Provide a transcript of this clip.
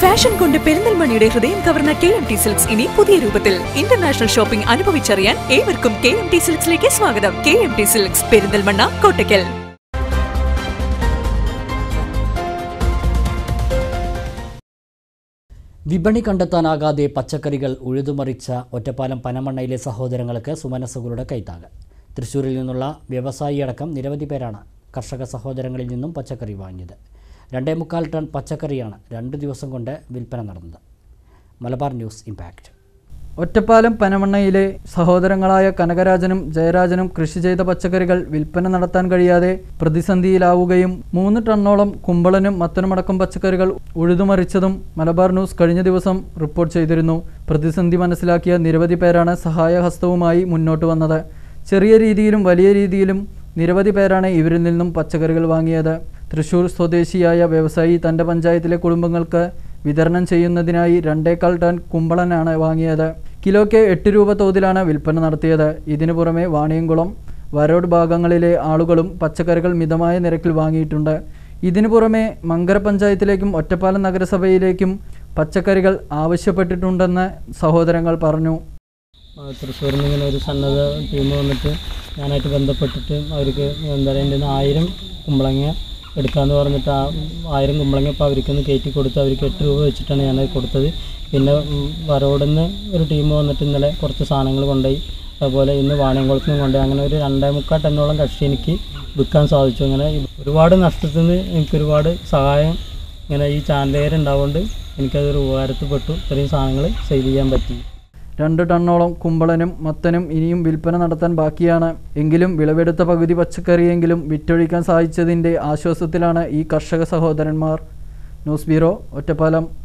fashion കൊണ്ട് പെരിന്തൽമണ്ണയുടെ ഹൃദയം കവർന്ന കെ എം ടി സിൽക്സ് ഇനി പുതിയ രൂപത്തിൽ ഇന്റർനാഷണൽ ഷോപ്പിംഗ് അനുഭവിച്ചറിയാൻ ഏവർക്കും കെ എം ടി സിൽക്സിലേക്ക് സ്വാഗതം K M T silks Perinthalmanna Kottakkal വിപണി കണ്ടെത്താനാകാതെ പച്ചക്കറികൾ ഉഴുതുമറിച്ച ഒറ്റപ്പാലം പനമണ്ണയിലെ സഹോദരങ്ങൾക്ക് സുമനസ്സുകളുടെ കൈത്താങ്ങ് തൃശ്ശൂരിൽ നിന്നുള്ള വ്യവസായിയടക്കം നിരവധി പേരാണ് കർഷക സഹോദരങ്ങളിൽ നിന്നും പച്ചക്കറി വാങ്ങിയത് രണ്ടേ മുക്കാൽ ടൺ പച്ചക്കറിയാണ് രണ്ട് ദിവസം കൊണ്ട് വിൽപ്പന നടന്നത് മലബാർ ന്യൂസ് ഇമ്പാക്റ്റ് ഒറ്റപ്പാലം പനമണ്ണയിലെ സഹോദരങ്ങളായ കനകരാജനും ജയരാജനും കൃഷി ചെയ്ത പച്ചക്കറികൾ വിൽപ്പന നടത്താൻ കഴിയാതെ പ്രതിസന്ധിയിലാവുകയും മൂന്ന് ടണ്ണോളം കുമ്പളനും മത്തനുമടക്കം പച്ചക്കറികൾ ഉഴുതുമറിച്ചതും മലബാർ ന്യൂസ് കഴിഞ്ഞ ദിവസം റിപ്പോർട്ട് ചെയ്തിരുന്നു പ്രതിസന്ധി മനസ്സിലാക്കിയ നിരവധി പേരാണ് സഹായഹസ്തവുമായി മുന്നോട്ട് വന്നത് ചെറിയ രീതിയിലും വലിയ രീതിയിലും നിരവധി പേരാണ് ഇവരിൽ നിന്നും പച്ചക്കറികൾ വാങ്ങിയത് തൃശൂർ സ്വദേശിയായ വ്യവസായി തൻ്റെ പഞ്ചായത്തിലെ കുടുംബങ്ങൾക്ക് വിതരണം ചെയ്യുന്നതിനായി രണ്ടേക്കാൽ ടൺ കുമ്പളനാണ് വാങ്ങിയത് കിലോയ്ക്ക് എട്ട് രൂപ തോതിലാണ് വിൽപ്പന നടത്തിയത് ഇതിനു പുറമെ വാണിയംകുളം വരോഡ് ഭാഗങ്ങളിലെ ആളുകളും പച്ചക്കറികൾ മിതമായ നിരക്കിൽ വാങ്ങിയിട്ടുണ്ട് ഇതിനു പുറമെ മങ്കര പഞ്ചായത്തിലേക്കും ഒറ്റപ്പാലം നഗരസഭയിലേക്കും പച്ചക്കറികൾ ആവശ്യപ്പെട്ടിട്ടുണ്ടെന്ന് സഹോദരങ്ങൾ പറഞ്ഞു തൃശ്ശൂരിൽ നിന്ന് ഇങ്ങനെ ഒരു സന്നദ്ധ ടീം വന്നിട്ട് ഞാനായിട്ട് ബന്ധപ്പെട്ടിട്ട് അവർക്ക് എന്താ പറയുക എൻ്റെ ആയിരം കുമ്പളങ്ങ എടുക്കാമെന്ന് പറഞ്ഞിട്ട് ആ ആയിരം കുമ്പളങ്ങ ഇപ്പോൾ അവർക്കൊന്ന് കയറ്റി കൊടുത്ത് അവർക്ക് എട്ട് രൂപ വെച്ചിട്ടാണ് ഞാനത് കൊടുത്തത് പിന്നെ ഉം, വരോടിൽ നിന്ന് ഒരു ടീം വന്നിട്ട് ഇന്നലെ കുറച്ച് സാധനങ്ങൾ കൊണ്ടുപോയി അതുപോലെ ഇന്ന് വാണിയംകുളത്ത് നിന്ന് കൊണ്ടുപോയി അങ്ങനെ ഒരു രണ്ടേ മുക്കാൽ ടണ്ണോളം കക്ഷി എനിക്ക് വിൽക്കാൻ സാധിച്ചു അങ്ങനെ ഈ ഒരുപാട് നഷ്ടത്തിൽ നിന്ന് എനിക്ക് ഒരുപാട് സഹായം ഇങ്ങനെ ഈ ചാനലുകാരുണ്ടാവുകൊണ്ട് എനിക്കതൊരു ഉപകാരത്തിൽപ്പെട്ടു ഇത്രയും സാധനങ്ങൾ സെയിൽ ചെയ്യാൻ പറ്റി രണ്ട് ടണ്ണോളം കുമ്പളനും മത്തനും ഇനിയും വിൽപ്പന നടത്താൻ ബാക്കിയാണ് എങ്കിലും വിളവെടുത്ത പകുതി പച്ചക്കറിയെങ്കിലും വിറ്റൊഴിക്കാൻ സാധിച്ചതിൻ്റെ ആശ്വാസത്തിലാണ് ഈ കർഷക സഹോദരന്മാർ ന്യൂസ് ബ്യൂറോ ഒറ്റപ്പാലം